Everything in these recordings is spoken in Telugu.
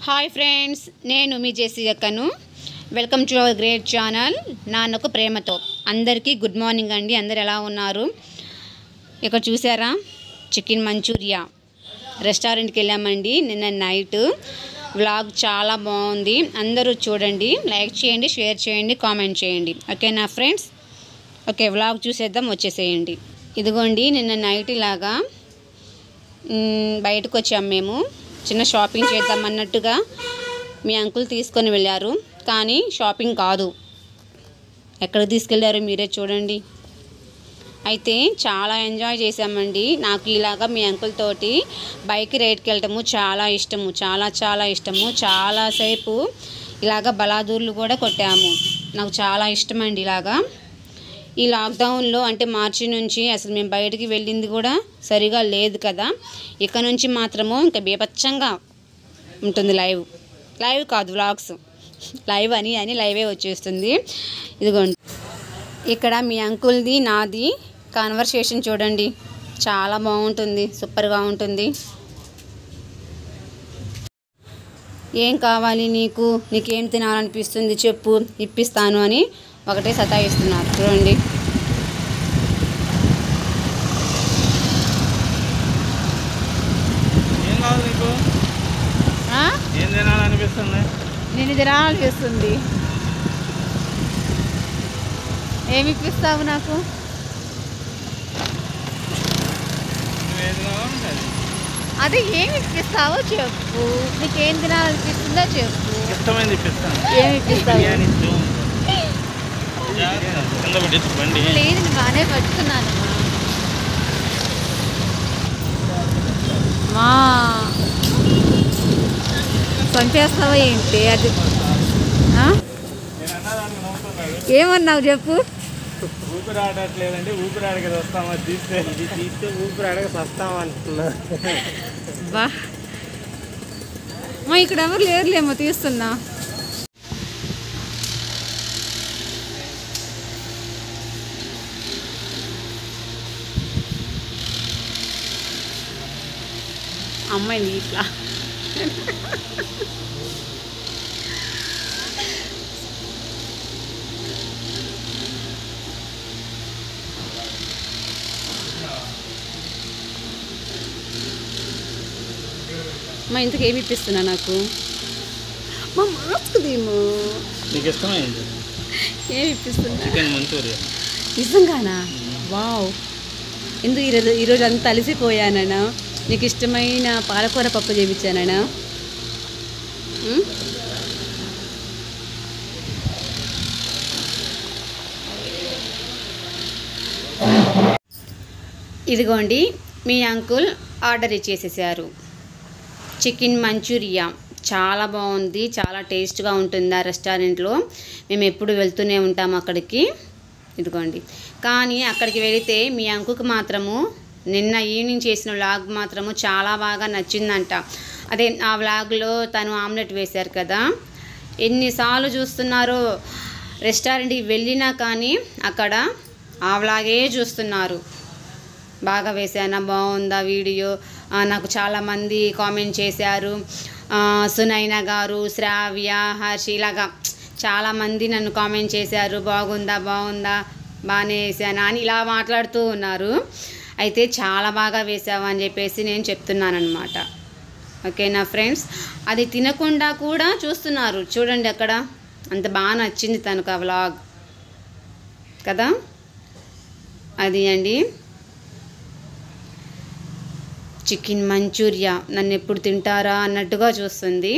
హాయ్ ఫ్రెండ్స్ నేను మీ జేసీ అక్కను welcome to our great channel Nannaku Prematho అందరికీ గుడ్ మార్నింగ్ అండి అందరు ఎలా ఉన్నారు ఇక్కడ చూసారా చికెన్ మంచూరియా రెస్టారెంట్కి వెళ్ళామండి నిన్న నైట్ వ్లాగ్ చాలా బాగుంది అందరూ చూడండి లైక్ చేయండి షేర్ చేయండి కామెంట్ చేయండి ఓకేనా ఫ్రెండ్స్ ఓకే వ్లాగ్ చూసేద్దాం వచ్చేసేయండి ఇదిగోండి నిన్న నైట్ ఇలాగా మ్, బయటకు వచ్చాం మేము చిన్న షాపింగ్ చేద్దాం అన్నట్టుగా మీ అంకుల్ తీసుకొని వెళ్ళారు కానీ షాపింగ్ కాదు ఎక్కడ తీసుకెళ్ళారు మీరే చూడండి అయితే చాలా ఎంజాయ్ చేసామండి నాకు ఇలాగా మీ అంకుల్ తోటి బైక్ రైడ్కి వెళ్ళటము చాలా ఇష్టము చాలా చాలా ఇష్టము చాలాసేపు ఇలాగ బలాదూర్లు కూడా కొట్టాము నాకు చాలా ఇష్టం అండి ఇలాగా ఈ లాక్డౌన్లో అంటే మార్చి నుంచి అసలు మేము బయటికి వెళ్ళింది కూడా సరిగా లేదు కదా ఇక నుంచి మాత్రము ఇంకా బీభత్సంగా ఉంటుంది లైవ్ లైవ్ కాదు వ్లాగ్స్ లైవ్ అని అని లైవే వచ్చేస్తుంది ఇదిగోండి ఇక్కడ మీ అంకుల్ది నాది కాన్వర్సేషన్ చూడండి చాలా బాగుంటుంది సూపర్గా ఉంటుంది ఏం కావాలి నీకు నీకేం తినాలనిపిస్తుంది చెప్పు ఇప్పిస్తాను అని ఒకటే సతాయిస్తున్నారు చూడండి ఏం కావాలి నీకు ఏం తినాలనిపిస్తుంది నేను తినాలనిపిస్తుంది ఏమి ఇప్పిస్తావు నాకు నువ్వేది కావాలంటే అది. అదే ఏమి ఇప్పిస్తావో చెప్పు నీకేం తినాలనిపిస్తుందో చెప్పు ఇష్టమైంది ఇప్పిస్తాను ఏమి ఇప్పిస్తావు బిర్యానీ జోన్. జాగ్రత్త, కింద పడేసి బండి లేదు నేను బాగానే పట్టుకున్నాను మా చంపేస్తావా ఏంటి అది ఆ? నేను అన్నదానికి నవ్వుతున్నాడు ఏమన్నావు చెప్పు ఊపిరి ఆడట్లేదంటే ఊపిరి ఆడకి వస్తామా తీస్తే తీస్తే ఊపిరి ఆడక వస్తామంటున్నా బా మా ఇక్కడ ఎవరు లేరులేమో తీస్తున్నా అమ్మాయి ఇట్లా మా ఇంతకు ఏమి ఇప్పిస్తున్నా నాకు మా మార్చుకుదేమో నీకు ఇష్టమైంది ఏమి ఇప్పిస్తున్నా చికెన్ మంచూరియా నిజంగానా వావ్ ఎందుకు ఈరోజు ఈరోజు అంతా అలసిపోయానన్నా నీకు ఇష్టమైన పాలకూర పప్పు చేయించానన్నా ఉమ్? ఇదిగోండి మీ అంకుల్ ఆర్డర్ ఇచ్చేసేసారు చికెన్ మంచూరియా చాలా బాగుంది చాలా టేస్ట్గా ఉంటుంది ఆ రెస్టారెంట్లో మేము ఎప్పుడు వెళ్తూనే ఉంటాం అక్కడికి ఇదిగోండి కానీ అక్కడికి వెళితే మీ అంకుకు మాత్రము నిన్న ఈవినింగ్ చేసిన వ్లాగ్ మాత్రము చాలా బాగా నచ్చిందంట అదే ఆ వ్లాగ్లో తను ఆమ్లెట్ వేశారు కదా ఎన్నిసార్లు చూస్తున్నారో రెస్టారెంట్కి వెళ్ళినా కానీ అక్కడ ఆ వ్లాగే చూస్తున్నారు బాగా వేసానా బాగుందా వీడియో ఆ, నాకు చాలామంది కామెంట్ చేశారు ఆ, సునైన గారు శ్రావ్య హర్ష ఇలాగా చాలామంది నన్ను కామెంట్ చేశారు బాగుందా బాగుందా బాగానే వేసానా అని ఇలా మాట్లాడుతూ ఉన్నారు అయితే చాలా బాగా వేసావు అని చెప్పేసి నేను చెప్తున్నానమాట ఓకేనా ఫ్రెండ్స్ అది తినకుండా కూడా చూస్తున్నారు చూడండి అక్కడ అంత బాగా నచ్చింది తనకు ఆ వ్లాగ్ కదా అది అండి చికెన్ మంచూరియా నన్ను ఎప్పుడు తింటారా అన్నట్టుగా చూస్తుంది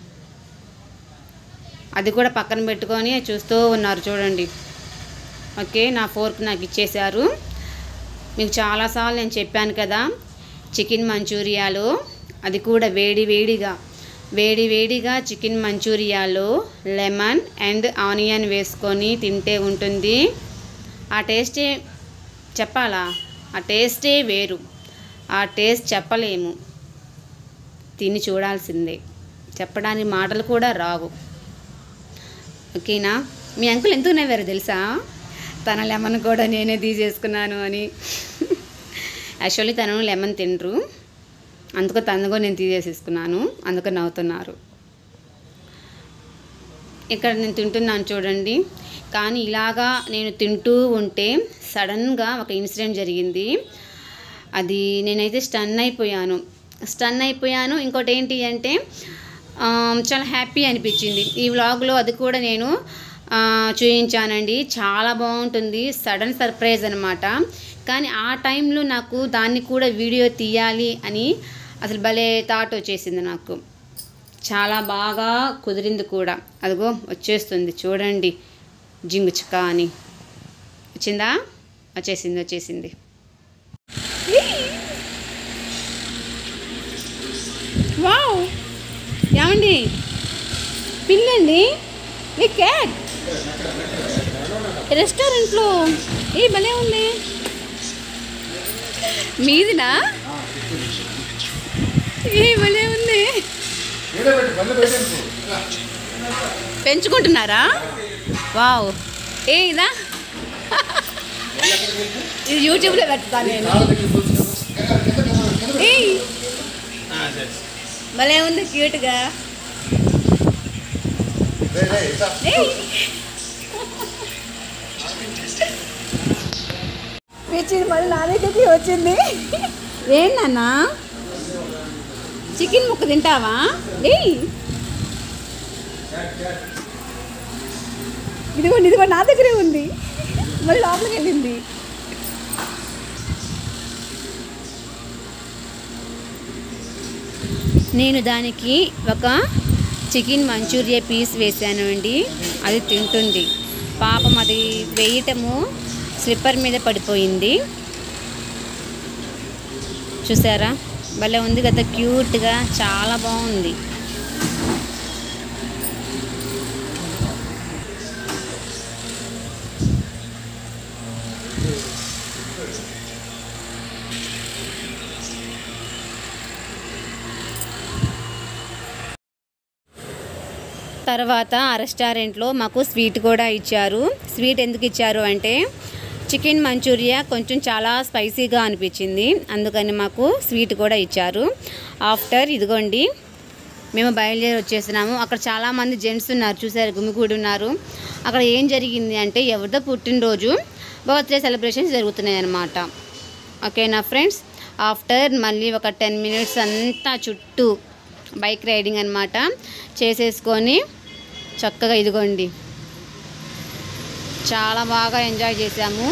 అది కూడా పక్కన పెట్టుకొని చూస్తూ ఉన్నారు చూడండి ఓకే నా ఫోర్క్ నాకు ఇచ్చేశారు మీకు చాలాసార్లు నేను చెప్పాను కదా చికెన్ మంచూరియాలో అది కూడా వేడి వేడిగా వేడి వేడిగా చికెన్ మంచూరియాలో లెమన్ అండ్ ఆనియన్ వేసుకొని తింటే ఉంటుంది ఆ టేస్టే చెప్పాలా ఆ టేస్టే వేరు ఆ టేస్ట్ చెప్పలేము తిని చూడాల్సిందే చెప్పడానికి మాటలు కూడా రావు ఓకేనా మీ అంకుల్ ఎందుకు నవ్వారు తెలుసా తన లెమన్ కూడా నేనే తీసేసుకున్నాను అని యాక్చువల్లీ తను లెమన్ తినరు అందుకు తను కూడా నేను తీసేసేసుకున్నాను అందుకు నవ్వుతున్నారు ఇక్కడ నేను తింటున్నాను చూడండి కానీ ఇలాగా నేను తింటూ ఉంటే సడన్గా ఒక ఇన్సిడెంట్ జరిగింది అది నేనైతే స్టన్ అయిపోయాను స్టన్ అయిపోయాను ఇంకోటి ఏంటి అంటే ఆ, చాలా హ్యాపీ అనిపించింది ఈ వ్లాగ్లో అది కూడా నేను ఆ, చూపించానండి చాలా బాగుంటుంది సడన్ సర్ప్రైజ్ అనమాట కానీ ఆ టైంలో నాకు దాన్ని కూడా వీడియో తీయాలి అని అసలు భలే థాట్ వచ్చేసింది నాకు చాలా బాగా కుదిరింది కూడా అదిగో వచ్చేస్తుంది చూడండి జింగు చిక్క అని వచ్చిందా వచ్చేసింది వచ్చేసింది వావ్ ఏమండి పిల్లండి ఏ క్యాట్ రెస్టారెంట్లో ఏ భలే ఉంది మీదినా ఏ భలే ఉంది పెంచుకుంటున్నారా వావ్ ఏ ఇదా ఇది యూట్యూబ్లో పెడతాను నేను ఏయ్ భలే ఉంది క్యూట్గా ఏయ్ వచ్చింది మళ్ళీ నా దగ్గరికి వచ్చింది ఏంటన్నా చికెన్ ముక్క తింటావా ఏయ్ ఇదిగోండి ఇదిగో నా దగ్గరే ఉంది మళ్ళీ లోపలికి వెళ్ళింది నేను దానికి ఒక చికెన్ మంచూరియా పీస్ వేసాను అండి అది తింటుంది పాపం అది వేయటము స్లిప్పర్ మీద పడిపోయింది చూసారా భలే ఉంది కదా క్యూట్గా చాలా బాగుంది తర్వాత ఆ రెస్టారెంట్లో మాకు స్వీట్ కూడా ఇచ్చారు స్వీట్ ఎందుకు ఇచ్చారు అంటే చికెన్ మంచూరియా కొంచెం చాలా స్పైసీగా అనిపించింది అందుకని మాకు స్వీట్ కూడా ఇచ్చారు ఆఫ్టర్ ఇదిగోండి మేము బయలుదేరి వచ్చేసినాము అక్కడ చాలామంది జెంట్స్ ఉన్నారు చూసారు గుమిగూడి ఉన్నారు అక్కడ ఏం జరిగింది అంటే ఎవరిదో పుట్టినరోజు బర్త్డే సెలబ్రేషన్స్ జరుగుతున్నాయి అన్నమాట ఓకేనా ఫ్రెండ్స్ ఆఫ్టర్ మళ్ళీ ఒక టెన్ మినిట్స్ అంతా చుట్టూ బైక్ రైడింగ్ అనమాట చేసేసుకొని చక్కగా ఇదిగోండి చాలా బాగా ఎంజాయ్ చేసాము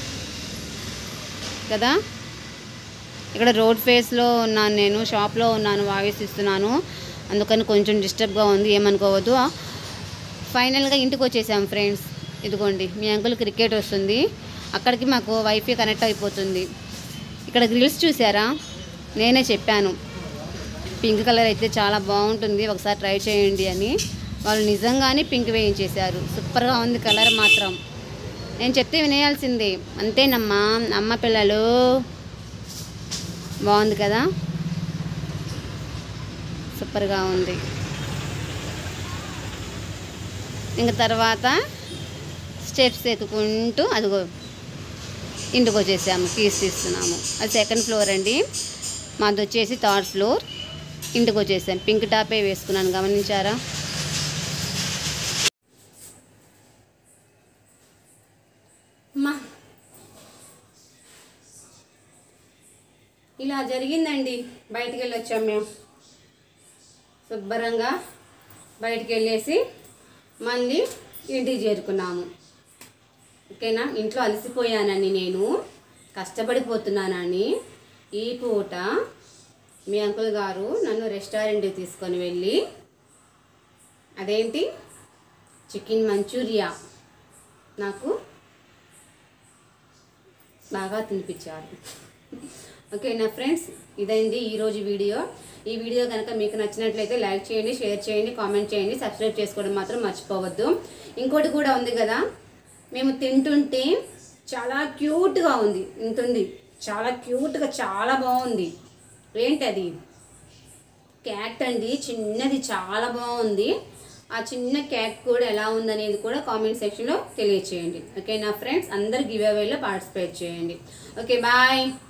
కదా ఇక్కడ రోడ్ ఫేస్లో ఉన్నాను నేను షాప్లో ఉన్నాను వాయిస్ ఇస్తున్నాను అందుకని కొంచెం డిస్టర్బ్గా ఉంది ఏమనుకోవద్దు ఫైనల్గా ఇంటికి వచ్చేసాం ఫ్రెండ్స్ ఇదిగోండి మీ అంకుల్ క్రికెట్ వస్తుంది అక్కడికి మాకు వైఫై కనెక్ట్ అయిపోతుంది ఇక్కడ గ్రిల్స్ చూసారా నేనే చెప్పాను పింక్ కలర్ అయితే చాలా బాగుంటుంది ఒకసారి ట్రై చేయండి అని వాళ్ళు నిజంగానే పింక్ వేయించేశారు సూపర్గా ఉంది కలర్ మాత్రం నేను చెప్తే వినేయాల్సిందే అంతేనమ్మా అమ్మ పిల్లలు బాగుంది కదా సూపర్గా ఉంది ఇంకా తర్వాత స్టెప్స్ ఎక్కుకుంటూ అదిగో ఇంటికి వచ్చేసాము కీస్ తీస్తున్నాము అది సెకండ్ ఫ్లోర్ అండి మాది వచ్చేసి థర్డ్ ఫ్లోర్ ఇంటికి వచ్చేసాం పింక్ టాపే వేసుకున్నాను గమనించారా అమ్మా ఇలా జరిగిందండి బయటికి వెళ్ళి వచ్చాం మేము శుభ్రంగా బయటికి వెళ్ళేసి మళ్ళీ ఇంటికి చేరుకున్నాము ఓకేనా ఇంట్లో అలసిపోయానని నేను కష్టపడిపోతున్నానని ఈ పూట మీ అంకుల్ గారు నన్ను రెస్టారెంట్కి తీసుకొని వెళ్ళి అదేంటి చికెన్ మంచూరియా నాకు బాగా తినిపించారు ఓకే నా ఫ్రెండ్స్ ఇదండి ఈరోజు వీడియో ఈ వీడియో కనుక మీకు నచ్చినట్లయితే లైక్ చేయండి షేర్ చేయండి కామెంట్ చేయండి సబ్స్క్రైబ్ చేసుకోవడం మాత్రం మర్చిపోవద్దు ఇంకోటి కూడా ఉంది కదా మేము తింటుంటే చాలా క్యూట్గా ఉంది ఉంటుంది చాలా క్యూట్గా చాలా బాగుంది ఏంటి అది క్యాట్ అండి చిన్నది చాలా బాగుంది ఆ చిన్న క్యాట్ కూడా ఎలా ఉందనేది కూడా కామెంట్ సెక్షన్లో తెలియచేయండి ఓకే నా ఫ్రెండ్స్ అందరు గివ్ అవేలో పార్టిసిపేట్ చేయండి ఓకే బాయ్